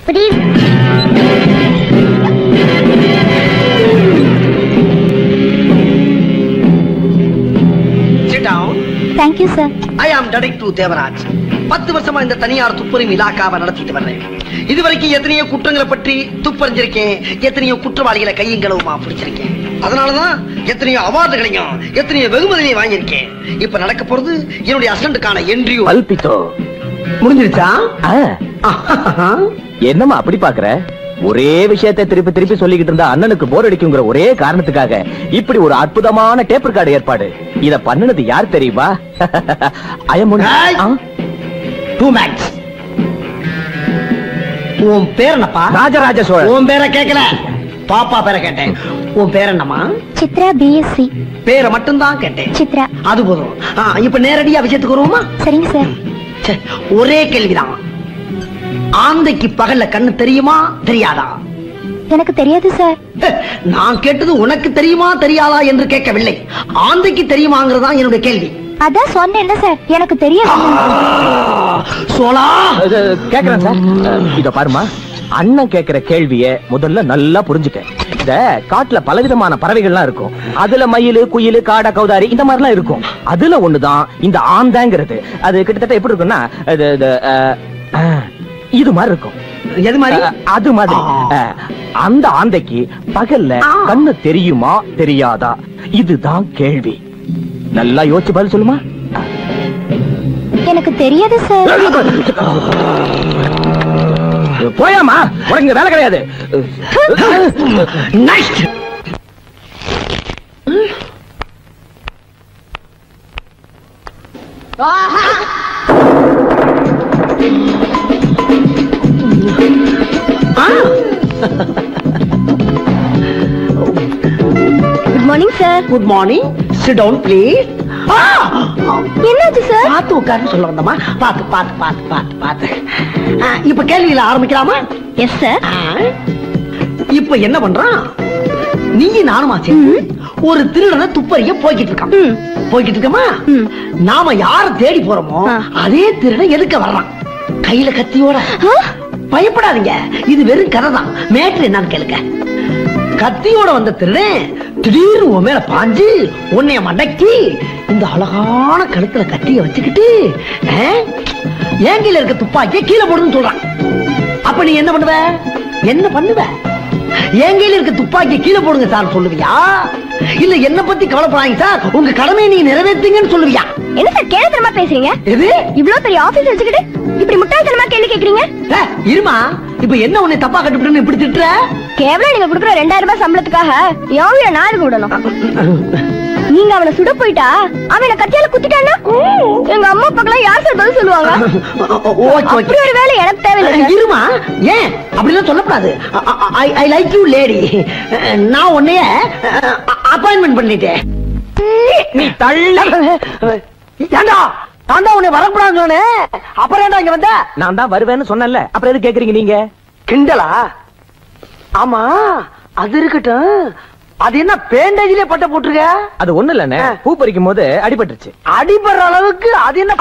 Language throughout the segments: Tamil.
Please Sit down. Thank you sir I am Detective Devaraj பத்து வருஷமா இந்த தனியார் துப்புரிமை இலாக்காவை நடத்திட்டு வர்றேன் இதுவரைக்கும் எத்தனையோ குற்றங்களை பற்றி துப்பறிஞ்சிருக்கேன் எத்தனையோ குற்றவாளிகளை கையும் களவுமா பிடிச்சிருக்கேன் அதனாலதான் எத்தனையோ அவார்டுகளையும் எத்தனையோ வெகுமதிகளையும் வாங்கியிருக்கேன் இப்ப நடக்க போறது என்னுடைய அசண்டுக்கான என்ட்ரியூ பல்பித்தோ முடிஞ்சிருச்சா என்னம்மா அப்படி பாக்குற ஒரே விஷயத்தை திருப்பி திருப்பி சொல்லிக்கிட்டு இருந்தா அண்ணனுக்கு போர் அடிக்குங்கிற ஒரே காரணத்துக்காக இப்படி ஒரு அற்புதமான டேப் ரெக்கார்டு ஏற்பாடு இத பண்ணுனது யார் தெரியுமா ஐயம் ஏய்! டூ மேக்ஸ் உன் பேர் என்னப்பா ராஜராஜ சோழன் உன் பேரை கேட்கல பாப்பா பேரை கேட்டேன் உன் பேர் என்னம்மா சித்ரா பிஎஸ்சி பேரை மட்டும்தான் கேட்டேன் சித்ரா அது போதும் ஆ, இப்ப நேரடியா விஷயத்துக்கு வருவோமா சரிங்க சார் ச்சே, ஒரே கேள்விதான் ஆந்தைக்கு பகல்ல கண்ணு தெரியுமா தெரியாதா எனக்கு தெரியாது சார் ஹே, நான் கேட்டது உனக்கு தெரியுமா தெரியாதா என்று கேட்கவில்லை ஆந்தைக்கு தெரியுமாங்கிறதா என்னுடைய கேள்வி அதான் சொன்னேன்ல சார் எனக்கு தெரியாது சோலா இது, கேக்குறேன் சார் அஹ், இத பாருமா அண்ணன் கேக்குற கேள்விய முதல்ல நல்லா புரிஞ்சுக்க இந்த காட்டுல பலவிதமான பறவைகள்லாம் இருக்கும் அதுல மயிலு குயிலு காடை கௌதாரி இந்த மாதிரிலாம் இருக்கும் அதுல ஒண்ணுதான் இந்த ஆந்தாங்கிறது அது கிட்டத்தட்ட எப்படி இருக்கும்னா இது, இது, அஹ், அஹ், இது மாதிரி இருக்கும் எது மாதிரி அஹ், அது மாதிரி ஆ. அஹ், அந்த ஆந்தைக்கு பகல்ல ஆ. கண்ணு தெரியுமா தெரியாதா இதுதான் கேள்வி நல்லா யோசிச்சு பதில் சொல்லுமா எனக்கு தெரியாது சார் போயாமா உனக்கு இங்க வேலை கிடையாது next good morning sir good morning sit down please என்னாச்சு சார் பார்த்து உட்கார்ந்து சொல்ல வந்தமா பார்த்து பார்த்து பார்த்து பார்த்து பார்த்து ஆ, இப்ப கேள்வியில ஆரம்பிக்கலாமா எஸ் சார் ஆ, இப்ப என்ன பண்றான் நீ நானுமா சேர்ந்து ஒரு திருடனை துப்பறிய போய்கிட்டு இருக்கான் ம். போய்கிட்டு இருக்கமா ம். நாம யார தேடி போறோமோ ஆ. அதே திருடன் எதுக்க வர்றான் கையில கத்தியோட பயப்படாதீங்க இது வெறும் கதை தான் மேட்ரு என்னன்னு கேளுங்க கத்தியோட வந்த திருடன் திடீர்னு உன் மேல பாஞ்சு உன்னைய மடக்கி இந்த அழகான கழுத்துல கத்திய வச்சுக்கிட்டு ஆ, என் கையில இருக்க துப்பாக்கிய கீழே போடுன்னு சொல்றான் அப்ப நீ என்ன பண்ணுவ என்ன பண்ணுவ என் கையில இருக்க துப்பாக்கிய கீழே போடுங்க சார் சொல்லுவியா இல்ல என்ன பத்தி கவலைப்படாதீங்க சார் உங்க கடமையை நீங்க நிறைவேற்றுங்கன்னு சொல்லுவியா என்ன சார் கேள்வித்தனமா பேசுறீங்க எது இவ்ளோ பெரிய ஆபீஸ் வச்சுக்கிட்டு இப்படி முட்டாள்தனமா கேள்வி கேக்குறீங்க ஏ, இருமா இப்ப என்ன உன்னை தப்பா கட்டுப்பிட்டுன்னு இப்படி திட்டுற கேவலம் நீங்க குடுக்குற ரெண்டாயிரம் ரூபாய் சம்பளத்துக்காக என் உயிரை நான் எதுக்கு விடணும் நீங்க அவனை சுட போயிட்டா அவனை கத்தியால குத்திட்டான்னா எங்க அம்மா அப்பாக்கெல்லாம் யார் சார் பதில் சொல்லுவாங்க ஓகே அப்படி ஓகே ஒரு வேலை எனக்கு தேவையில்லை சார். இருமா ஏன் அப்படிலாம் சொல்லக்கூடாது ஐ லைக் யூ லேடி நான் உன்னைய அப்பாயின்மெண்ட் பண்ணிட்டேன் நீ தள்ளி ஏண்டா நான் தான் உன்னை வரக்கூடாதுன்னு சொன்னேன் அப்புறம் ஏன்டா இங்க வந்த நான் தான் வருவேன்னு சொன்னேன்ல அப்புறம் எது கேக்குறீங்க நீங்க கிண்டலா ஆமா அது இருக்கட்டும் அது என்ன பேண்டேஜ்லயே பட்ட போட்டிருக்க அது ஒண்ணு இல்லண்ணே ஆ. பூ பறிக்கும் போது அடிபட்டுருச்சு அடிபடுற அளவுக்கு அது என்ன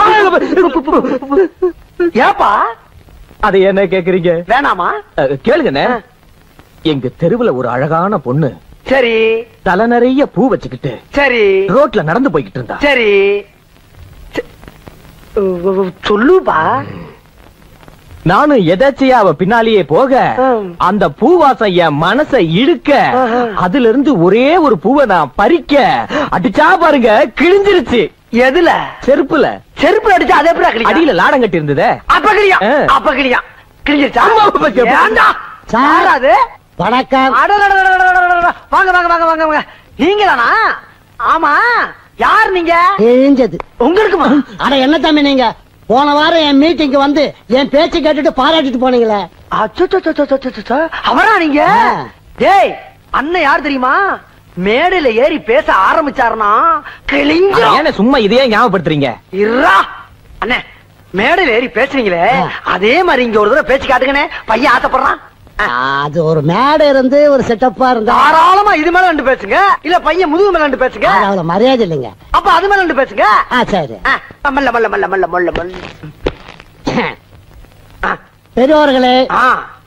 ஏப்பா அது என்ன கேக்குறீங்க வேணாமா அஹ், கேளுங்கண்ணே ஆ. எங்க தெருவுல ஒரு அழகான பொண்ணு சரி தலை நிறைய பூ வச்சுக்கிட்டு சரி ரோட்ல நடந்து போய்கிட்டு இருந்தா சரி ச- உ- சொல்லுப்பா நானும் எதாச்சியா அவ பின்னாலேயே போக ம். அந்த பூவாசம் என் மனச இழுக்க ஆஹா. அதுல இருந்து ஒரே ஒரு பூவை நான் பறிக்க அடிச்சா பாருங்க கிழிஞ்சிருச்சு எதுல செருப்புல செருப்பு அடிச்சு அதே எப்படி கிழியா அடியில லாடம் கட்டி இருந்ததே அப்ப கிழியா ஆ. அப்ப கிழியா கிழிஞ்சிருச்சா ஆமா, அப்ப கிழியா. ஏன்டா? யாரா அது வணக்கம் அடடடடடடடடடட. வாங்க வாங்க வாங்க வாங்க வாங்க நீங்க தானா ஆமா யார் நீங்க தெரிஞ்சது உங்களுக்குமா அட என்ன தம்பி நீங்க போன வாரம் என் மீட்டிங்க்கு வந்து என் பேச்சு கேட்டுட்டு பாராட்டிட்டு போனீங்களே அச்சச்சச்சச்சச்சச்ச. அவரா நீங்க ஆ. டேய் அண்ணன் யார் தெரியுமா மேடையில ஏறி பேச ஆரம்பிச்சாருன்னா கிழிஞ்சிரும் ஏன்னா சும்மா இதையே ஞாபகப்படுத்துறீங்க இருடா அண்ணே மேடையில ஏறி பேசுறீங்களே ஆ. அதே மாதிரி இங்க ஒரு தடவை பேச்சு காட்டுங்கண்ணே பையன் ஆசைப்படுறான் ஆ. அது ஒரு மேடை இருந்து ஒரு செட்டப்பா இருந்தா தாராளமா இது மேல ரெண்டு பேசுங்க இல்ல பையன் முதுகு மேல ரெண்டு பேசுங்க அது அவ்வளவு மரியாதை இல்லைங்க அப்ப அது மேல ரெண்டு பேசுங்க ஆ சரி ஆ, மல்ல மல்ல மல்ல மல்ல மல்ல மல்ல ஆ, பெரியவர்களே ஆ,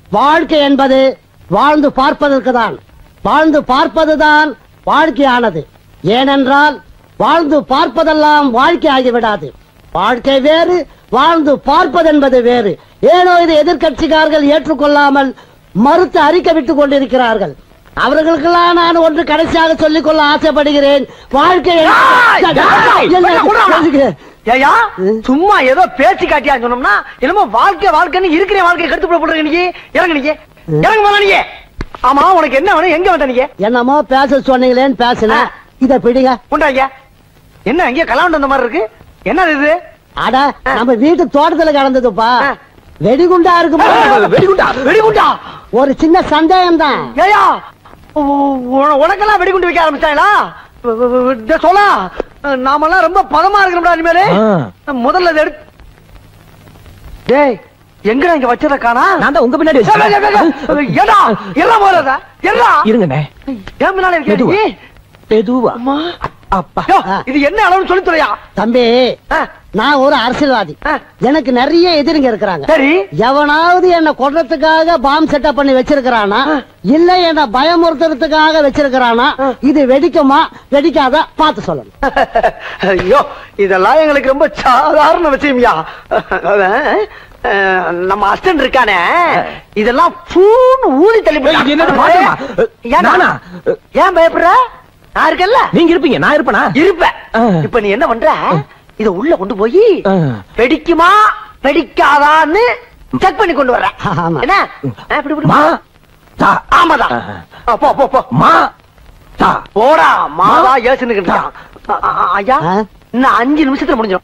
வாழ்க்கை என்பது வாழ்ந்து பார்ப்பதற்கு தான் வாழ்ந்து பார்ப்பதுதான் வாழ்க்கையானது ஏனென்றால் வாழ்ந்து பார்ப்பதெல்லாம் வாழ்க்கை ஆகிவிடாது வாழ்க்கை வேறு வாழ்ந்து பார்ப்பது என்பது வேறு ஏனோ இதை எதிர்க்கட்சிக்காரர்கள் ஏற்றுக்கொள்ளாமல் மறுத்து அறிக்கை விட்டுக் கொண்டிருக்கிறார்கள் அவர்களுக்கெல்லாம் நான் ஒன்று கடைசியாக சொல்லிக் கொள்ள ஆசைப்படுகிறேன் வாழ்க்கை என்பது- ஏய், ஏய்யா, சும்மா ஏதோ பேச்சு காட்டியா சொன்னோம்னா என்னமோ வாழ்க்கை வாழ்க்கைன்னு இருக்கிற வாழ்க்கை கருத்து போடுற நீ இறங்கு நீ இறங்கு போல நீ ஆமா உனக்கு என்ன வேணும் எங்க வந்த நீங்க என்னமோ பேச சொன்னீங்களேன்னு பேசினேன் இத பிடிங்க உண்டாங்க என்ன அங்கேயே கலாண்டு வந்த மாதிரி இருக்கு என்னது இது அட நம்ம வீட்டு தோட்டத்துல கிடந்ததுப்பா ஆ. வெடிகுண்டா இருக்கு வெடிகுண்டா வெடிகுண்டா ஒரு சின்ன சந்தேகம் தான் ஏயா உனக்கெல்லாம் வெடிகுண்டு வைக்க ஆரம்பிச்சாங்களா சொல்லா நாமெல்லாம் ரொம்ப பதமா இருக்கிறோம்டா இனிமேலு ஆ. முதல்ல இதை எடுத்து டேய் எங்கடா இங்க வச்சத காணா நான் தான் உங்க பின்னாடி வச்சிருக்கேன். ஏடா எல்லாம் போறதா எல்லாம் இருங்கண்ணே ஏன் பின்னால இருக்க மெதுவா. நீ? மெதுவா அம்மா அப்பா யோ, இது என்ன அளவுன்னு சொல்லி துறையா தம்பி நான் ஒரு அரசியல்வாதி ஆ. எனக்கு நிறைய எதிரிங்க இருக்கிறாங்க சரி எவனாவது என்ன கொல்றதுக்காக பாம் செட்டப் பண்ணி வச்சிருக்கிறானா ஆ. இல்ல என்ன பயமுறுத்துறதுக்காக வச்சிருக்கிறானா ஆ. இது வெடிக்குமா வெடிக்காத பார்த்து சொல்லணும் ஐயோ இதெல்லாம் எங்களுக்கு ரொம்ப சாதாரண விஷயம்யா அவன், அஹ், நம்ம அஸ்டன் இருக்கானே இதெல்லாம் பூன்னு ஊதி தள்ளி போட்டான். என்னது பாத்தமா? ஏன்டா? நானா? ஏன் பயப்படுற நான் இருக்கேன்ல நீங்க இருப்பீங்க நான் இருப்பேனா இருப்ப ஆ. இப்ப நீ என்ன பண்ற இத உள்ள கொண்டு போய் ஆ. வெடிக்குமா வெடிக்காதான்னு செக் பண்ணி கொண்டு வர்ற ஆமா. என்ன ஆ, இப்படி, இப்படி. மா தா ஆமாதான் ஆஹா. ஆ, போ போ போ மா தா போடா மாவா ஏசுன்னு ஐயா ஆ? இன்னும் அஞ்சு நிமிஷத்துல முடிஞ்சிடும்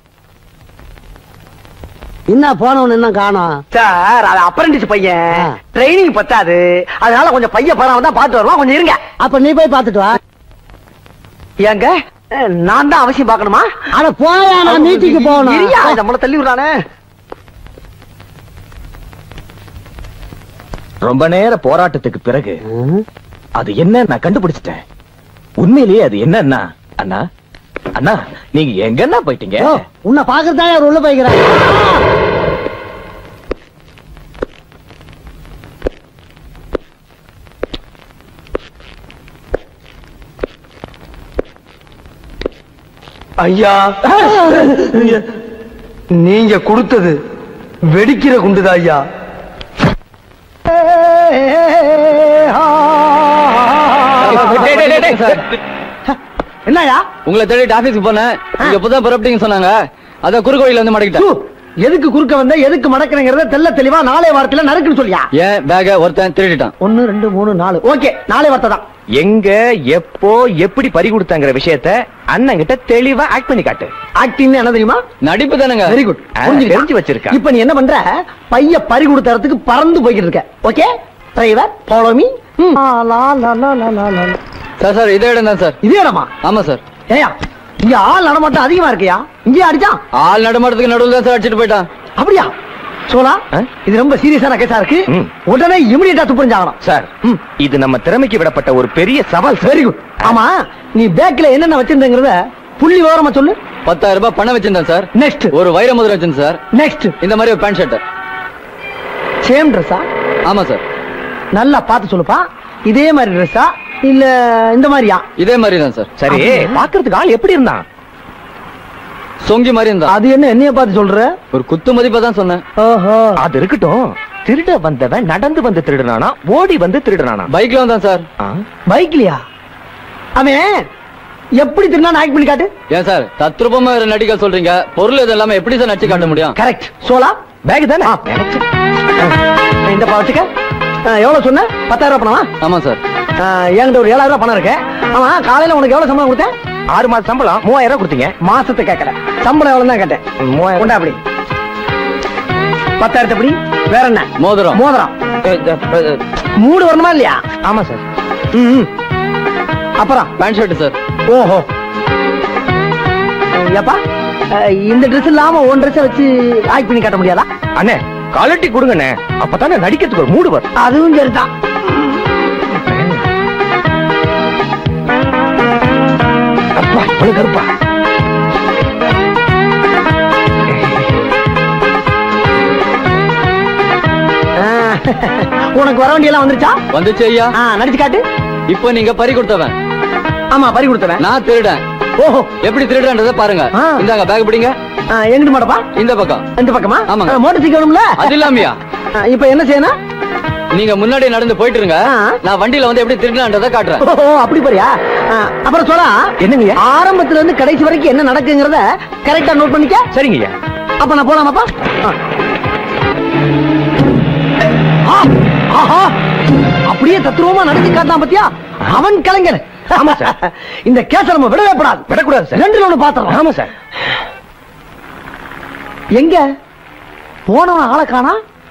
என்ன போனவன் இன்னும் காணோம் சார் அது அப்ரண்டிஸ் பையன் ஆ. ட்ரைனிங் பத்தாது அதனால கொஞ்சம் பையன் பராம தான் பாத்து வருவான் கொஞ்சம் இருங்க அப்ப நீ போய் பார்த்துட்டு வா ஏங்க அஹ், நான் தான் அவசியம் பார்க்கணுமா அட போயா நான் மீட்டிங்கு இரியா, போகணும் நம்மள தள்ளி விடுறானே ரொம்ப நேர போராட்டத்துக்கு பிறகு ம். அது என்ன நான் கண்டுபிடிச்சிட்டேன் உண்மையிலேயே அது என்னன்னா அண்ணா அண்ணா நீங்க எங்கன்னா போயிட்டீங்க யோ, உன்னை பாக்குறதா அவர் உள்ள போய்க்கிறார் ஐயா நீங்க கொடுத்தது வெடிக்கிற குண்டுதான் ஐயா டேய், டேய், டேய், டேய். என்னயா உங்களை தேடிட்டு ஆபீஸ்க்கு போனேன் நீங்க புதுசா புறப்பட்டீங்கன்னு சொன்னாங்க அத குறுக்கு வழியில வந்து மாட்டிக்கிட்டேன் எதுக்கு குறுக்க வந்த எதுக்கு மடக்கிறங்கிறத தெல்ல தெளிவா நாளை வாரத்துல நறுக்குன்னு சொல்லியா ஏன் பேக ஒருத்தன் திருடிட்டான் ஒன்னு ரெண்டு மூணு நாலு ஓகே நாளை வார்த்தை தான் எங்க எப்போ எப்படி பறி கொடுத்தாங்கிற விஷயத்த அண்ணன் கிட்ட தெளிவா ஆக்ட் பண்ணி காட்டு ஆக்டிங் என்ன தெரியுமா நடிப்பு தானுங்க வெரி குட் ஆ, தெரிஞ்சு வச்சிருக்கா. இப்ப நீ என்ன பண்ற பைய பறி கொடுத்த இடத்துக்கு பறந்து போய்கிட்டு இருக்க okay driver follow me sir sir இதே இடம் தான் சார் இதே இடமா ஆமா சார் ஏயா இங்க ஆள் நடமாட்டம் அதிகமா இருக்கியா இங்கே அடிச்சான் ஆள் நடமாட்டத்துக்கு நடுவில் தான் சார் அடிச்சிட்டு போயிட்டான் அப்படியா சோலா ஆ? இது ரொம்ப சீரியஸான கேஸா இருக்கு ம். உடனே இமிடியேட்டா துப்புரிஞ்சாகணும் சார் ம். இது நம்ம திறமைக்கு விடப்பட்ட ஒரு பெரிய சவால் சார் வெரி குட் ஆமா நீ பேக்ல என்னென்ன வச்சிருந்தங்கிறத புள்ளி விவரமா சொல்லு பத்தாயிரம் ரூபாய் பணம் வச்சிருந்தேன் சார் நெக்ஸ்ட் ஒரு வைர முதல் வச்சிருந்தேன் சார் நெக்ஸ்ட் இந்த மாதிரி ஒரு பேண்ட் ஷர்ட் சேம் ட்ரெஸ்ஸா ஆமா சார் நல்லா பார்த்து சொல்லுப்பா இதே மாதிரி ட்ரெஸ்ஸா இல்ல இந்த மாதிரியா இதே மாதிரி தான் சார் சரி அப்படியா? பாக்குறதுக்கு ஆள் எப்படி இருந்தான் சொங்கி மாதிரி இருந்தா அது என்ன என்னைய பார்த்து சொல்ற ஒரு குத்து மதிப்பா தான் சொன்னேன் ஓஹோ அது இருக்கட்டும் திருட வந்தவன் நடந்து வந்து திருடுனானா ஓடி வந்து திருடுனானா பைக்ல வந்தான் சார் ஆ? பைக்லயா அவன் எப்படி திருநான் ஆக்ட் பண்ணி காட்டு ஏன் சார் தத்ரூபமா வேற நடிக்க சொல்றீங்க பொருள் இது எல்லாமே எப்படி சார் நடிச்சு காட்ட முடியும் கரெக்ட் சோலா பேக் தானே ஆ. இந்த பாவத்துக்கு எவ்வளவு சொன்ன பத்தாயிரம் ரூபாய் பணமா ஆமா சார் ஆ, என்கிட்ட ஒரு ஏழாயிரம் ரூபாய் பணம் இருக்கு ஆமா காலையில உனக்கு எவ்வளவு சம்பளம் கொடுத்தேன் ஆறு மாசம் சம்பளம் மூவாயிரம் ரூபாய் கொடுத்தீங்க மாசத்தை கேட்கல சம்பளம் எவ்வளவு தான் கேட்டேன் மூவாயிரம் கொண்டா அப்படி பத்தாயிரத்து அப்படி வேற என்ன மோதிரம் மோதிரம் அஹ், அஹ், அஹ், மூடு வரணுமா இல்லையா ஆமா சார் ம், ம். அப்புறம் பேண்ட் ஷர்ட் சார் ஓஹோ ஏப்பா அஹ், இந்த ட்ரெஸ் இல்லாம உன் ட்ரெஸ் வச்சு ஆக்ட் பண்ணி காட்ட முடியாதா அண்ணே காலட்டி கொடுங்கண்ணே அப்பதானே நடிக்கிறதுக்கு ஒரு மூடு வரும் அதுவும் சரிதான் அப்பா இவ்வளவு கருப்பா ஆ, உனக்கு வர வேண்டியெல்லாம் வந்துருச்சா வந்துச்சு ஐயா ஆ, நடிச்சு காட்டு இப்போ நீங்க பறி கொடுத்தவன் ஆமா பறி கொடுத்தவன் நான் திருடன் ஓஹோ எப்படி திருடன்றத பாருங்க ஆ. இந்தாங்க பேக் பிடிங்க ஆ, எங்கிட்டு மாட்டப்பா இந்த பக்கம் இந்த பக்கமா ஆமாங்க. ஆ, மோட்டர் சைக்கிள் அது இல்லாமையா இப்ப என்ன செய்யணும் நீங்க முன்னாடி நடந்து போயிட்டு இருங்க ஆ. நான் வண்டியில வந்து எப்படி திருடன்றத காட்டுறேன் ஓஹோ அப்படி போறியா ஆ, அப்புறம் சொல்லா என்னங்க ஆரம்பத்துல இருந்து கடைசி வரைக்கும் என்ன நடக்குங்கிறத கரெக்டா நோட் பண்ணிக்க சரிங்க அப்ப நான் போலாமாப்பா ஆ. ஆ, ஆஹா அப்படியே தத்ரூபமா நடத்தி காட்டான் பாத்தியா அவன் கலைஞர் ஆமா சார். இந்த கேஸ நம்ம விடவே கூடாது விடக்கூடாது சார். ரெண்டு ஒண்ணு பாத்திரம் ஆமா சார் எங்க போனவன் ஆளை காணா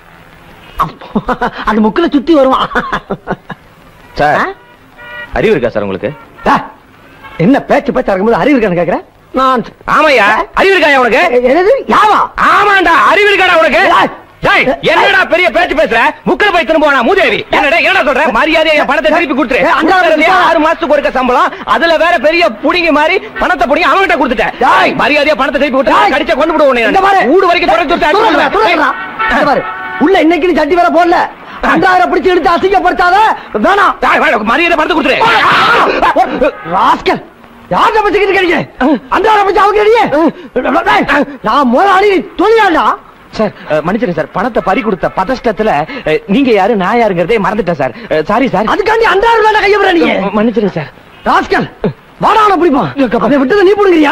அந்த முக்கில சுத்தி வருவான் சார் ஆ? அறிவு இருக்கா சார் உங்களுக்கு ஆ, என்ன பேச்சு பேச்சா இருக்கும்போது அறிவு இருக்கான்னு கேக்குறேன் நான் ஆமாய்யா அறிவு இருக்கா உனக்கு என்னது யாவா ஆமாண்டா அறிவு இருக்காடா உனக்கு ஏய். டேய், என்னடா பெரிய பேச்சு பேசுற முக்கல போய் திரும்ப போனா மூதேவி என்னடா என்னடா சொல்ற மரியாதையா என் பணத்தை திருப்பி கொடுத்துரு ஏய், அங்க வர கொடுத்ததுலயே நிப்பா. ஆறு மாசத்துக்கு ஒருக்க சம்பளம் அதுல வேற பெரிய புடிங்கி மாதிரி பணத்தை புடிங்கி அவன்கிட்ட கொடுத்துட்டேன் டேய். மரியாதையா பணத்தை திருப்பி கொடுத்து டேய். கடிச்ச கொண்டு விடுவோம் இந்த பாரு. ஊடு வரைக்கும் தொடர்ந்து துரத்துறா, துரத்துறா. இந்த பாரு, உள்ள இன்னைக்கு நீ சட்டி வேற போடல அன்றாயிரம் பிடிச்சு எடுத்து அசிங்கப்படுத்தாத வேணாம் மரியாதை பணத்தை கொடுத்துரு ராஸ்கல் யார்கிட்ட பச்சுக்கிட்டு கிடைக்க அன்றாயிரம் பிடிச்சு அவங்க அடியே நான் முதலாளி நீ தொழிலாளா சார் அஹ், மன்னிச்சிருங்க சார் பணத்தை பறி கொடுத்த பதஷ்டத்துல அஹ், நீங்க யாரு நான் யாருங்கிறதே மறந்துட்டேன் சார் சாரி சார் அதுக்காண்டி அன்றாயிரம் ரூபாய் கைய விடுற நீ மன்னிச்சிருங்க சார் ராஸ்கல் வாடான பிடிப்பான் அதை விட்டதை நீ பிடுங்கிறியா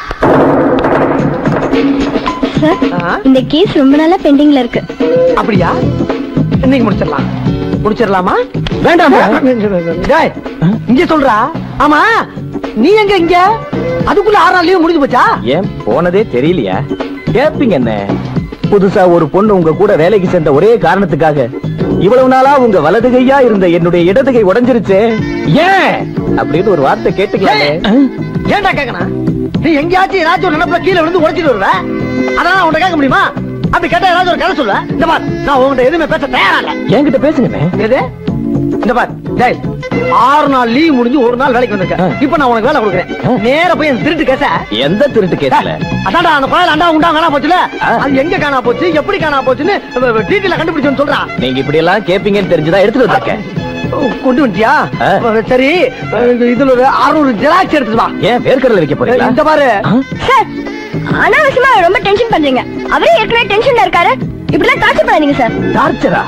சார் ஆ? இந்த கேஸ் ரொம்ப நாளா பெண்டிங்ல இருக்கு அப்படியா இன்னைக்கு முடிச்சிடலாம் முடிச்சிடலாமா வேண்டாம் டேய், இங்க சொல்றா ஆமா நீ எங்க இங்க அதுக்குள்ள ஆறு நாள் லீவ் முடிஞ்சு போச்சா ஏன் போனதே தெரியலையா கேப்பீங்க என்ன புதுசா ஒரு பொண்ணு உங்க கூட வேலைக்கு சேர்ந்த ஒரே காரணத்துக்காக இவ்வளவு நாளா உங்க வலது கையா இருந்த என்னுடைய இடது கை உடைஞ்சிருச்சே ஏன் அப்படின்னு ஒரு வார்த்தை கேட்டுக்கலாமே ஏய், ஏன்டா கேக்கணும் நீ எங்கேயாச்சும் ஏதாச்சும் ஒரு நினைப்புல கீழே விழுந்து உடைச்சிட்டு வருவ அதெல்லாம் உன்கிட்ட கேட்க முடியுமா அப்படி கேட்டா ஏதாச்சும் ஒரு கதை சொல்ல இந்த பார் நான் உன்கிட்ட எதுவுமே பேச தயாரா இல்ல என்கிட்ட பேசுங்கண்ணே எது இந்த பார் டேய் ஆறு நாள் லீவ் முடிஞ்சு ஒரு நாள் வேலைக்கு வந்திருக்கேன் ஆ. இப்போ நான் உனக்கு வேலை கொடுக்குறேன் நேரா போய் அந்த திருட்டு கேச எந்த திருட்டு கேஸ்ல அதான்டா அந்த குழந்தை அண்டா உண்டா காணா போச்சுல ஆ. அது எங்க காணா போச்சு எப்படி காணா போச்சுன்னு டீட்டெயில கண்டுபிடிச்சோன்னு சொல்றா நீங்க இப்படி எல்லாம் கேப்பீங்கன்னு தெரிஞ்சுதான் எடுத்துட்டு வந்திருக்கேன் ஓ, கொண்டு வந்துட்டியா ஆ. சரி இதுல ஒரு அறுநூறு ஜெராக்ஸ் எடுத்துட்டு வா ஏன் வேர்க்கடலை வைக்க போறீங்களா இந்த பாரு ஆ? சார் அனாவசியமா ரொம்ப டென்ஷன் பண்றீங்க அவரே ஏற்கனவே டென்ஷன்ல இருக்காரு இப்படிலாம் டார்ச்சர் பண்ணாதீங்க சார் டார்ச்சரா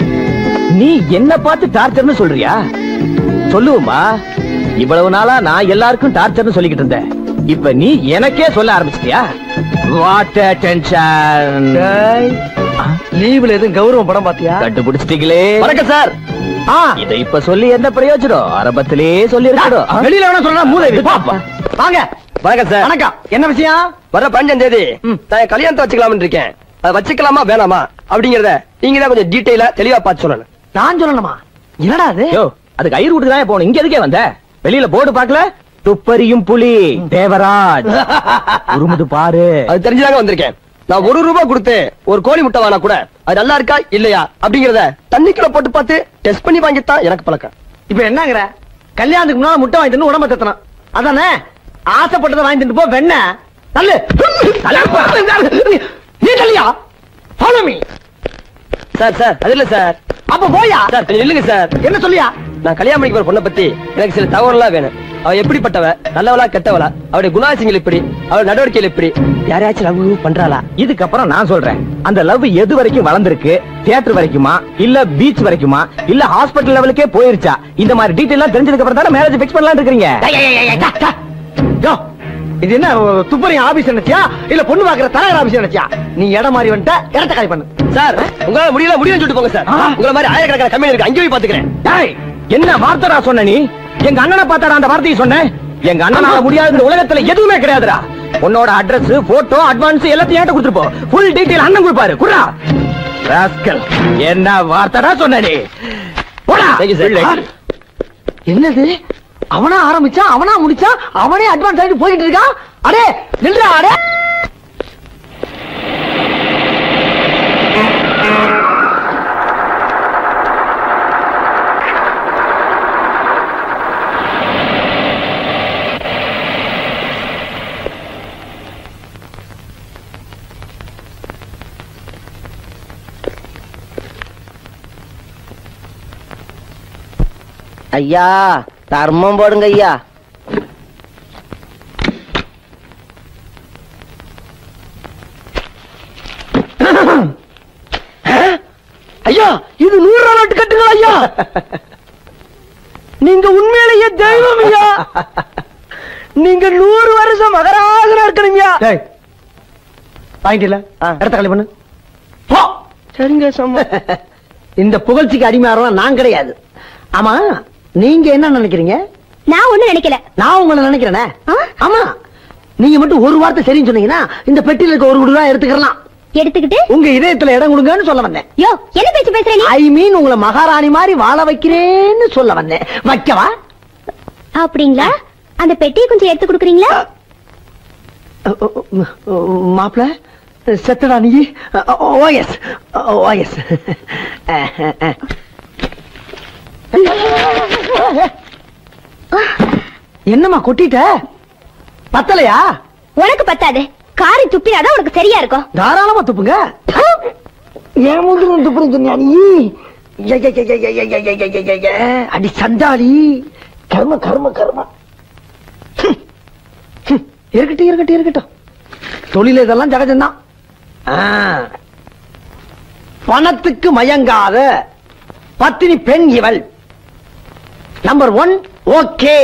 நீ என்ன பார்த்து டார்ச்சர்னு சொல்றியா சொல்லுவோமா இவ்வளவு நாளா நான் எல்லாருக்கும் டார்ச்சர்னு சொல்லிக்கிட்டு இருந்தேன் இப்ப நீ எனக்கே சொல்ல ஆரம்பிச்சிட்டியா வாட் டென்ஷன் டேய், லீவுல எதுவும் கௌரவம் படம் பாத்தியா கண்டுபிடிச்சிட்டீங்களே வணக்கம் சார் ஆ இதை இப்ப சொல்லி என்ன பிரயோஜனம் ஆரம்பத்திலே சொல்லி இருக்கணும் வெளியில வேணா சொல்றா மூதேவி போ. வாங்க வணக்கம் சார் வணக்கம் என்ன விஷயம் வர பன்னெண்டாம் தேதி நான் என் கல்யாணத்தை வச்சுக்கலாம்னு இருக்கேன் அதை வச்சுக்கலாமா வேணாமா அப்படிங்கறத நீங்க தான் கொஞ்சம் டீடைலா தெளிவா பார்த்து சொல்லணும் நான் சொல்லணுமா என்னடா அது யோ அதுக்கு ஐயர் வீட்டுக்கு தான் போகணும் இங்க எதுக்கே வந்த வெளியில போர்டு பார்க்கல துப்பறியும் புலி தேவராஜ் உருமுது பாரு அது தெரிஞ்சுதாங்க வந்திருக்கேன் நான் ஒரு ரூபாய் கொடுத்து ஒரு கோழி முட்டை வாங்கினா கூட அது நல்லா இருக்கா இல்லையா அப்படிங்கறத தண்ணிக்குள்ள போட்டு பார்த்து டெஸ்ட் பண்ணி வாங்கித்தான் எனக்கு பழக்கம் இப்ப என்னங்கிற கல்யாணத்துக்கு முன்னால முட்டை வாங்கி தின்னு உடம்ப தத்தணும் அதானே ஆசைப்பட்டதை வாங்கி தின்னு போ வெண்ண தள்ளு நீ தள்ளியா ஃபாலோ மீ சார் சார் அது இல்ல சார் அப்ப போயா சார் கொஞ்சம் இல்லைங்க சார் என்ன சொல்லியா நான் கல்யாணம் பண்ணிக்க போற பொண்ணை பத்தி எனக்கு சில தகவல்லாம் வேணும் அவ எப்படிப்பட்டவ நல்லவளா கெட்டவளா அவருடைய குணாசிங்கள் எப்படி அவள் நடவடிக்கைகள் எப்படி யாரையாச்சும் லவ் பண்றாளா இதுக்கப்புறம் நான் சொல்றேன் அந்த லவ் எது வரைக்கும் வளர்ந்திருக்கு தியேட்டர் வரைக்குமா இல்ல பீச் வரைக்குமா இல்ல ஹாஸ்பிடல் லெவலுக்கே போயிருச்சா இந்த மாதிரி டீடைல் தெரிஞ்சதுக்கு அப்புறம் தானே மேரேஜ் ஃபிக்ஸ் பண்ணலாம் இருக்கீங்க யோ, இது என்ன துப்பறி ஆபீஸ் நினைச்சியா இல்ல பொண்ணு பாக்குற தலைவர் ஆபீஸ் நினைச்சியா நீ இடம் மாறி வந்துட்ட இடத்த காலி பண்ணு சார் உங்களால முடியல முடியும்னு சொல்லிட்டு போங்க சார் ஆ. உங்களை மாதிரி ஆயிரக்கணக்கான கம்பெனி இருக்கு அங்கேயும் போய் பாத்துக்கிறேன் டேய், என்ன வார்த்தைடா சொன்ன நீ எங்க அண்ணனை பார்த்தாடா அந்த வார்த்தையை சொன்னேன் எங்க அண்ணனால முடியாத இந்த உலகத்துல எதுவுமே கிடையாதுடா உன்னோட அட்ரஸ் போட்டோ அட்வான்ஸ் எல்லாத்தையும் ஏட்ட கொடுத்துருப்போம் ஃபுல் டீடைல் அண்ணன் கொடுப்பாரு குடுறா ராஸ்கல் என்ன வார்த்தைடா சொன்ன நீ போடா Thank you, sir. பிள்ளை. என்னது அவனா ஆரம்பிச்சான் அவனா முடிச்சான் அவனே அட்வான்ஸ் ஆயிட்டு போயிட்டு இருக்கான் அடே நில்றா அடே ஐயா தர்மம் போடுங்க ஐயா ஐயா இது நூறு ரூபா நோட்டு கட்டுங்களா ஐயா நீங்க உண்மையிலேயே தெய்வம் ஐயா நீங்க நூறு வருஷம் மகராசனா இருக்கணுங்க வாங்கிட்டல ஆ. இடத்த காலி பண்ணு போ. சரிங்க சம்மா இந்த புகழ்ச்சிக்கு அடிமையாரம் நான் கிடையாது ஆமா நீங்க என்ன நினைக்கிறீங்க நான் ஒண்ணும் நினைக்கல நான் உங்களை நினைக்கிறேனே ஆ? ஆமா நீங்க மட்டும் ஒரு வார்த்தை சரின்னு சொன்னீங்கன்னா இந்த பெட்டியில இருக்க ஒரு குடுவா எடுத்துக்கலாம் எடுத்துக்கிட்டு உங்க இதயத்துல இடம் கொடுங்கன்னு சொல்ல வந்தேன் யோ என்ன பேச்சு பேசுற நீ ஐ மீன் உங்களை மகாராணி மாதிரி வாழ வைக்கிறேன்னு சொல்ல வந்தேன் வைக்கவா அப்படிங்களா அந்த பெட்டியை கொஞ்சம் எடுத்து கொடுக்குறீங்களா மாப்பிள செத்தடா நீ ஓஎஸ் ஓஎஸ் என்னம்மா கொட்டிட்ட பத்தலையா உனக்கு பத்தாது காரி துப்பினாதான் உனக்கு சரியா இருக்கும் தாராளமா துப்புங்க ஏன் முந்திரி துப்புன்னு சொன்னியா நீ ஐய, ஐய, ஐய, ஐய, ஐய, ஐய, ஐய, ஐய, ஐய. அடி சண்டாளி கர்ம கர்ம கர்ம ஹம். ஹம். இருக்கட்டும் இருக்கட்டும் இருக்கட்டும் தொழில் இதெல்லாம் ஜகஜம்தான் ஆ. பணத்துக்கு மயங்காத பத்தினி பெண் இவள் நம்பர் ஒன் ஓகே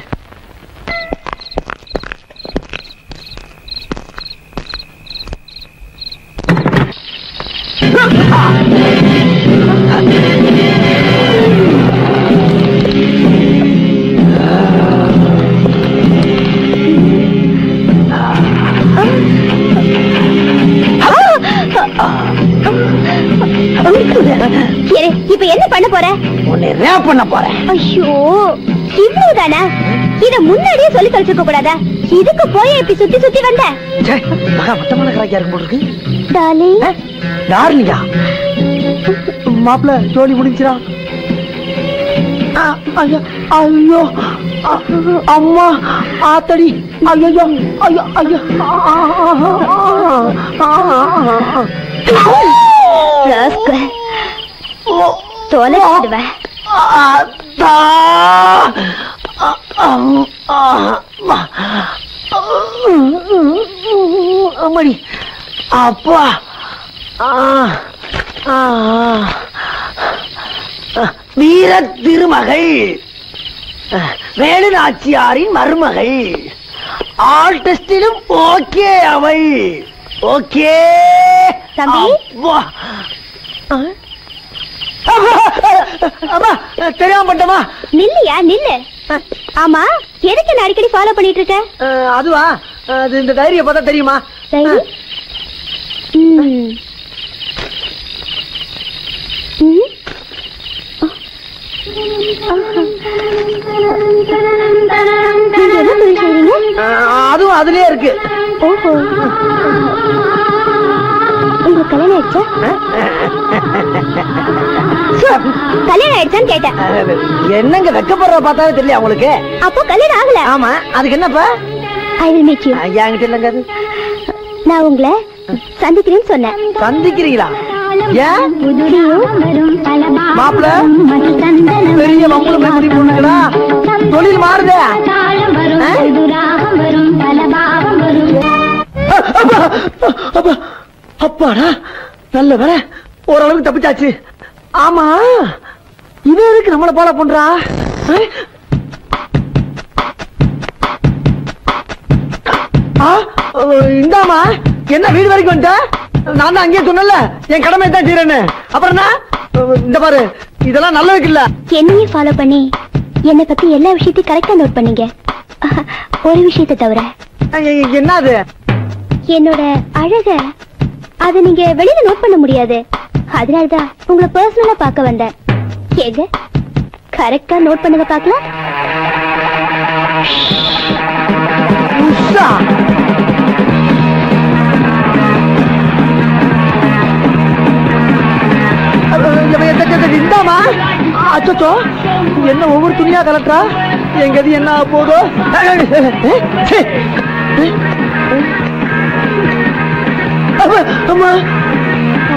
சரி இப்ப என்ன பண்ண போற உன்னை ரேப் பண்ண போறேன் ஐயோ இவ்வளவுதானா இத முன்னாடியே சொல்லி தொலைச்சிருக்க கூடாதா இதுக்கு போய் இப்படி சுத்தி சுத்தி வந்த ச்சே, மகா மட்டமான கராக்கியா இருக்கும் போல இருக்கு டார்லிங் டார்லிங்கா மாப்பிள ஜோலி முடிஞ்சிரா ஐயோ ஐயோ அ, அம்மா ஆத்தடி ஐயோ ஐயோ ஐயோ ராஸ்கல் தொலைச்சிடுவேன் ஆத்தா அ- அம்- ஆ, அம்மா. அம்மாடி அப்பா ஆ, ஆ, ஆ. வீர திருமகள் வேலு நாச்சியாரின் மருமகள் ஆல் டெஸ்டிலும் ஓகே அவள் ஓகே தம்பி? அப்பா. ஆ? அம்மா தெரியாம பண்ணிட்டமா நில்லையா நில்லு ஆமா எதுக்கு என்ன அடிக்கடி ஃபாலோ பண்ணிட்டு இருக்க அஹ், அதுவா அது இந்த டைரிய பார்த்தா தெரியுமா சரி ம். ம். நீங்க என்ன தொழில் செய்றீங்க அஹ், அதுவும் அதுலயே இருக்கு ஓஹோ உங்களுக்கு கல்யாணம் ஆயிடுச்சா சு, கல்யாணம் ஆயிடுச்சான்னு கேட்டேன் அஹ், என்னங்க வெக்கப்படுற பார்த்தாவே தெரியல உங்களுக்கு அப்போ கல்யாணம் ஆகல ஆமா அதுக்கு என்னப்பா ஐ வில் மீட் யூ ஐயா என்கிட்ட இல்லைங்க அது நான் உங்களை சந்திக்கிறேன்னு சொன்னேன் சந்திக்கிறீங்களா ஏன் புதுடியும் மாப்பிள பெரிய வம்புல போய் முடிவு பண்ணுங்களா தொழில் மாறுதே அப்பா, அப்பா, அப்பாடா நல்ல வேற ஓரளவுக்கு தப்பிச்சாச்சு ஆமா இது எதுக்கு நம்மள போல பண்றா அஹ்? ஆ, அஹ், இந்தாம்மா என்ன வீடு வரைக்கும் வந்துட்ட நான் தான் அங்கேயே சொன்னல என் கடமை தான் செய்யறேன்னு அப்புறம் என்ன அஹ், இந்த பாரு இதெல்லாம் நல்லதுக்கு இல்ல என்னையே ஃபாலோ பண்ணி என்னை பத்தி எல்லா விஷயத்தையும் கரெக்டா நோட் பண்ணீங்க ஒரு விஷயத்தை தவிர அஹ், என்ன அது என்னோட அழக அத நீங்க வெளியில நோட் பண்ண முடியாது அதனாலதான் உங்களை பர்சனலா பார்க்க வந்தேன் ஏங்க கரெக்டா நோட் பண்ணத பார்க்கலாம் உஷா இந்தாமா அச்சோ என்ன ஒவ்வொரு துணியா கலட்டுறா எங்க இது என்ன ஆகப் போதோ ச்சே. அம்மா, அம்மா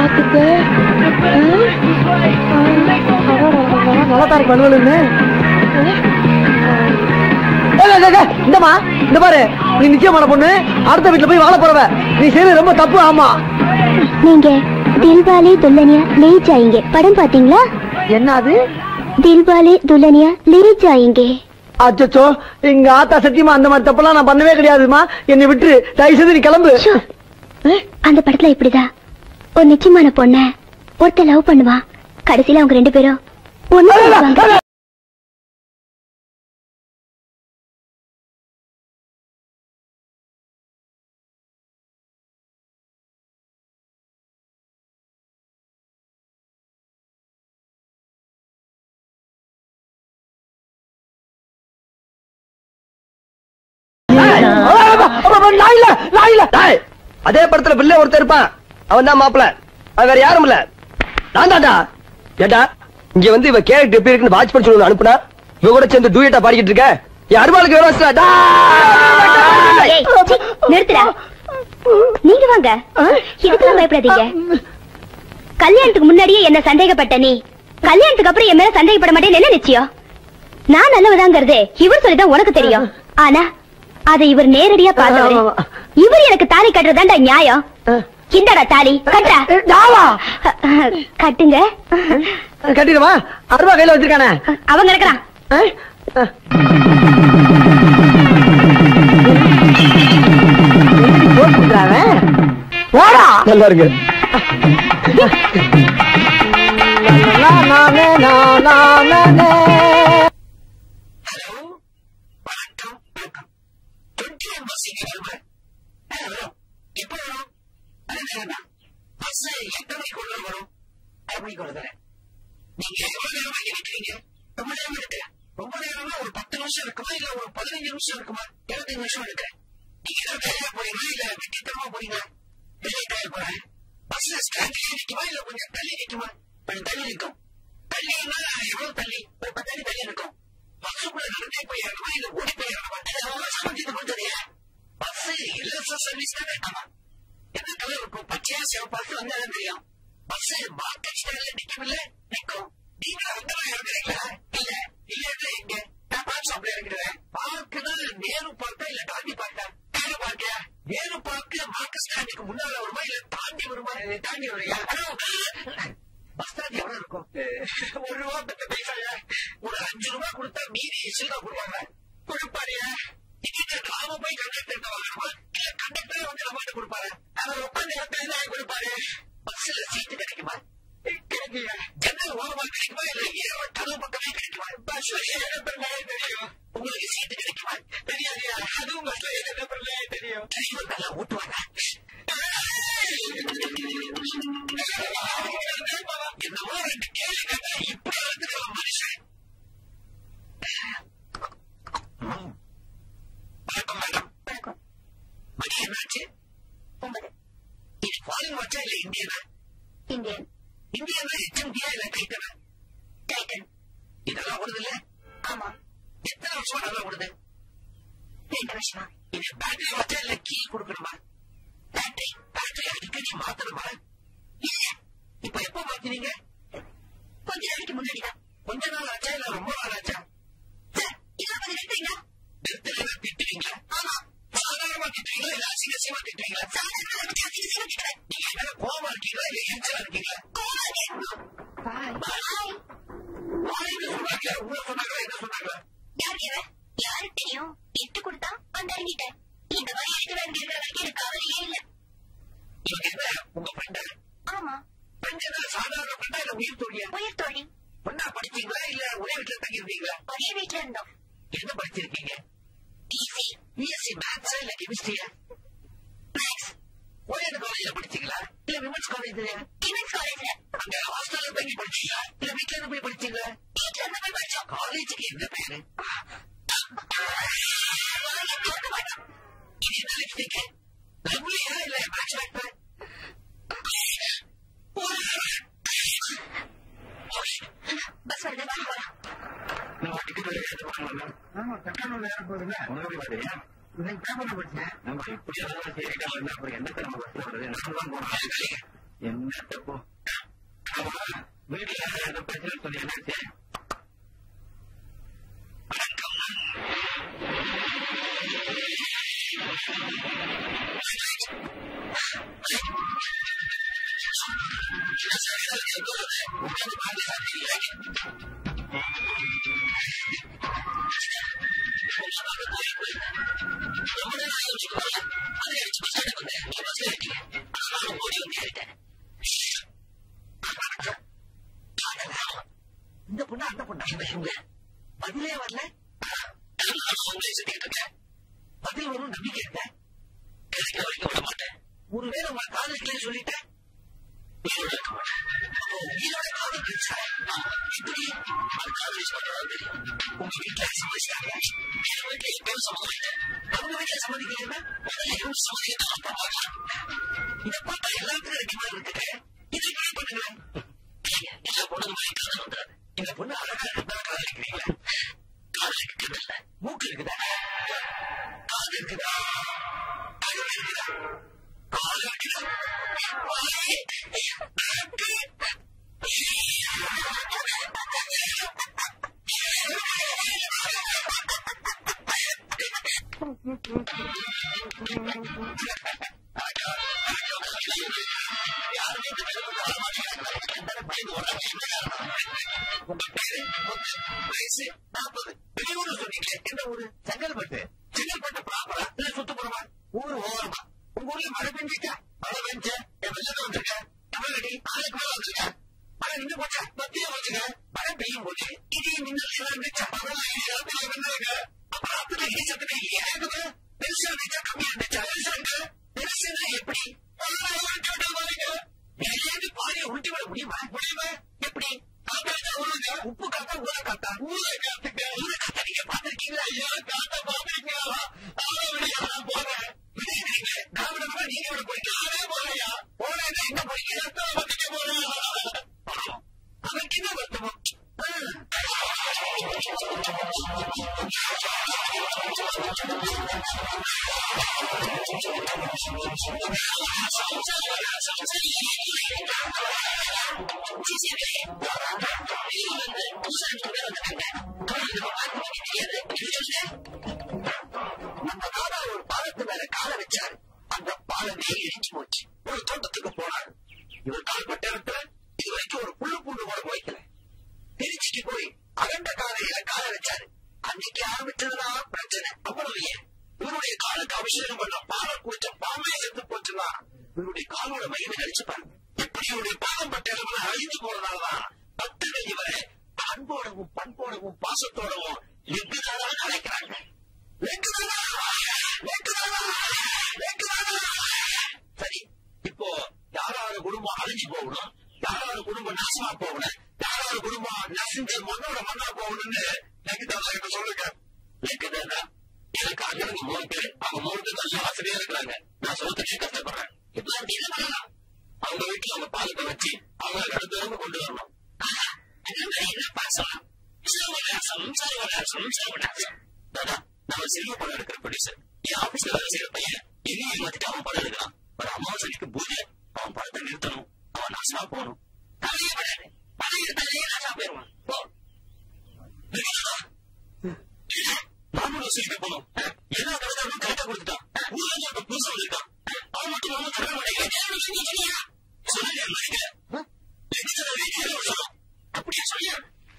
பாத்துக்க நல்லா தான் இருக்கு வலுவலுன்னு ஏய், ஏய், ஏய், இந்தம்மா இந்த பாரு நீ நிச்சயமான பொண்ணு அடுத்த வீட்டுல போய் வாழ போறவ நீ செய்யறது ரொம்ப தப்பு ஆமா நீங்க தில்வாலே துல்லனியா லே ஜாயிங்க படம் பாத்தீங்களா என்ன அது தில்வாலே துல்லனியா லே ஜாயிங்க அச்சோ எங்க ஆத்தா சத்தியமா அந்த மாதிரி தப்பெல்லாம் நான் பண்ணவே கிடையாதுமா என்னை விட்டு தயவு செய்து நீ கிளம்பு ஷோ. அந்த படத்துல இப்படிதான் ஒரு நிச்சயமான பொண்ண ஒருத்த லவ் பண்ணுவான் கடைசியில அவங்க ரெண்டு பேரும் ஒண்ணு சேருவாங்க. நான் இல்ல நான் இல்ல டேய், அதே படத்துல பிள்ளை ஒருத்தன் இருப்பான் அவன் தான் மாப்பிள அவன் வேற யாரும் இல்ல நான் தான்டா ஏட்டா இங்க வந்து இவ கேரக்டர் எப்படி இருக்குன்னு வாட்ச் பண்ணி சொல்லு அனுப்புனா இவ கூட சேர்ந்து டூயட்டா பாடிக்கிட்டு இருக்க என் அருவாளுக்கு விரோசா ஏய், சீ, நிறுத்துடா நீங்க வாங்க இதுக்கெல்லாம் பயப்படாதீங்க கல்யாணத்துக்கு முன்னாடியே என்ன சந்தேகப்பட்ட நீ கல்யாணத்துக்கு அப்புறம் என் மேல சந்தேகப்பட மாட்டேன்னு என்ன நிச்சயம் நான் நல்லவதாங்கிறது இவர் சொல்லிதான் உனக்கு தெரியும் ஆனா அதை இவர் நேரடியா பார்த்தவரு இவர் எனக்கு தாலி கட்டுறதாண்டா நியாயம் இந்தடா தாலி கட்டா நாவா கட்டுங்க கட்டிடுவா அருவா கையில வச்சிருக்கானே அவங்க இருக்கிறான் ஏய், அஹ். போட்டு கொடுக்குறானே. போடா நல்லா இருக்கு நா, நானே, நா, நா, நானே. இந்த பொண்ணு அந்த பொண்ணு இவங்க இவங்க பதிலே வரல பதில் வரும் நம்பிக்கை இருக்க கிடைக்க வரைக்கும் விட மாட்டேன் ஒருவேளை உங்களை காதலிக்கலன்னு சொல்லிட்டேன் அப்போ உயிரோட காதல் கிடைச்சா இப்படி அது காதலிச்சு மட்டும் தெரியும் உங்க வீட்டுல சம்மதிச்சாங்க என் வீட்டுல எப்பயும் சம்மதிக்கல அவங்க வீட்டுல சம்மதிக்கலன்னா முதல்ல இவங்க சம்மதிக்க அப்பா பார்க்கலாம் இதை பார்த்தா எல்லாத்துக்கும் ரெடி மாதிரி இருக்குது இதை ட்ரை பண்ணுங்களேன் எல்லா பொண்ணுங்க மாதிரி காதல் வந்துடாது இந்த பொண்ணு அழகா இருந்தா காதலிக்கிறீங்களா காதலுக்கு கண்ணு இல்ல மூக்கு இருக்குதா காது இருக்குதா கழுவு இருக்குதா காது இருக்குதா வயசு நாற்பது வெளியூர்ல சொன்னீங்க எந்த ஊரு செங்கல்பட்டு செங்கல்பட்டு ப்ராப்பரா இல்ல சுத்தப்புறமா ஊரு ஓரமா உங்க ஊர்ல மழை பெஞ்சிட்டா மழை பெஞ்ச என் வெள்ளம் வந்துருக்க தமிழடி ஆளுக்கு மேல வந்துருக்க மழை நின்று போச்சா மத்திய வந்துங்க மழை பெய்யும் போது இடி மின்னல் எல்லாம் இருந்துச்சா பகவான் இடத்துல வந்தாங்க அப்புறம் அப்படி இடி சத்துக்கு ஏங்குது பெருசா இருந்துச்சா கம்மியா இருந்துச்சா பெருசாங்க பெருசுனா எப்படி ஏழு பாரிய உருட்டி விட முடியுமா முடியுமா எப்படி காத்தா ஊருங்க உப்பு காத்தா ஊர காத்தா ஊர காத்துக்க ஊர காத்தா நீங்க பாத்திருக்கீங்களா ஐயா காத்தா பாத்திருக்கீங்களா நான் போறேன் விடுங்க நான் விட போறேன் நீங்க விட போறீங்க நானே போறையா போறேன் எங்க போறீங்க எத்தனை பத்திக்க போறேன் அவருக்கு என்ன வருத்தமோ நம்ம தாத்தா ஒரு பாலத்து மேல காலை வச்சாரு அந்த பாலமே இடிச்சு போச்சு ஒரு தோட்டத்துக்கு போனாரு இவர் கால் பட்ட இடத்துல இது வரைக்கும் ஒரு புல்லு பூண்டு கூட போய்க்கல திருச்சிக்கு போய் அகண்ட காலையில காலை வச்சாரு அன்னைக்கு ஆரம்பிச்சதுதான் பிரச்சனை அவ்வளவு ஏன் இவருடைய காலுக்கு அபிஷேகம் பண்ண பாலை குடிச்ச பாம்பே செத்து போச்சுன்னா இவருடைய காலோட மகிமை நினைச்சு பாருங்க எப்படி இவருடைய பாதம் பட்ட இடத்துல அழிஞ்சு போறதாலதான் பக்தர்கள் இவரை அன்போடவும் பண்போடவும் பாசத்தோடவும் எங்குதானா அழைக்கிறாங்க வெங்குதானா வெங்குதானா வெங்குதானா சரி இப்போ யாராவது குடும்பம் அழிஞ்சு போகணும் யாராவது குடும்பம் நாசமா போகணும் யாராவது குடும்பம் நசிஞ்சு மண்ணோட மண்ணா போகணும்னு லெக்குதானா கிட்ட சொல்லுங்க லெக்குதானா எனக்கு அண்ணனுக்கு மூணு பேர் அவங்க மூணு பேர் நல்ல ஆசிரியர் இருக்கிறாங்க நான் சொல்றதுக்கே கஷ்டப்படுறேன் இப்பெல்லாம் என்ன பண்ணலாம் அவங்க வீட்டுல அவங்க பாலத்தை வச்சு அவங்க கடத்திலிருந்து கொண்டு வரணும் ஆஹா, என்ன என்ன பாசம் சர்வநாசம் சர்வநாசம் சர்வநாசம் தாதா நம்ம சில்வ படம் எடுக்கிற ப்ரொடியூசர் என் ஆபீஸ்ல வேலை செய்யற பையன் என்னையும் ஏமாத்திட்டு அவன் படம் எடுக்கிறான் ஒரு அமாவாசைக்கு பூஜை அவன் படத்தை நிறுத்தணும் அவன் நாசமா போகணும் தலையே படாது படம் எடுத்தாலே நாசமா போயிருவான் போ நானும் வசூலிக்க போனோம் எல்லா கடைக்காரனும் கரெக்டா கொடுத்துட்டான் ஊர்ல இருந்து ஒருத்தன் புதுசா வந்திருக்கான் அவன் மட்டும் நம்ம தர மாட்டேங்கிறேன் சொல்லுங்க மதிக்க லெக்சர் வீட்டுல சொல்லணும் அப்படியே சொல்லியா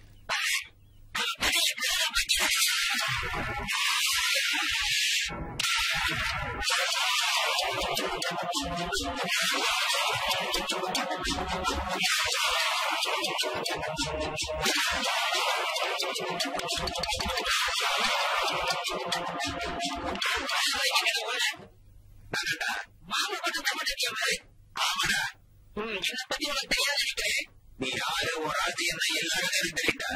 மாமா மட்டும் தர மாட்டேங்க ஆமாடா ம், என்னை பத்தி உனக்கு தெரியாது நினைக்கிறேன் நீ யாரு ஒரு ஆட்சி என்ன எல்லாரும் எனக்கு தெரியுண்டா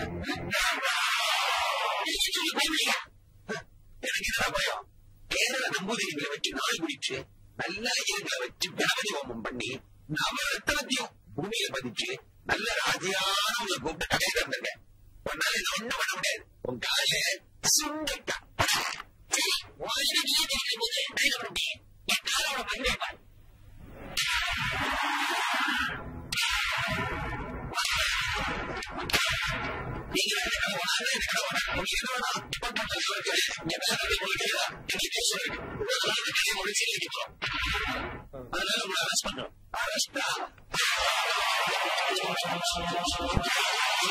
நீங்க சொல்லி பயமில்லையா எனக்கு இதுதான் பயம் கேரள நம்பூதிரிகளை வச்சு நாள் முடிச்சு நல்ல ஐயங்களை வச்சு கணபதி ஹோமம் பண்ணி நவ ரத்தனத்தையும் பூமியில பதிச்சு நல்ல ராஜியானவங்களை கூப்பிட்டு கடையை தந்துருங்க உன்னால இதை ஒண்ணும் பண்ண முடியாது உன் கால சுண்டக்கா சரி உனக்கு நீயே தெரியும் போது நான் என்ன பண்ண முடியும் என் காலோட மகிமை பாரு நீங்க என்ன கடவுளா? நான் என்ன கடவுளா? உங்களுக்கு என்ன வேணும்? டிபார்ட்மெண்ட்ல இருக்கு. இங்க வேலை நடக்குது உங்களுக்கு தெரியுதா? எனக்கு இதே சொல்லுங்க. அதனால இந்த கதையை முடிச்சு எழுதிக்கிறோம். அதனால உங்களை arrest பண்றோம். Arrest ஆ?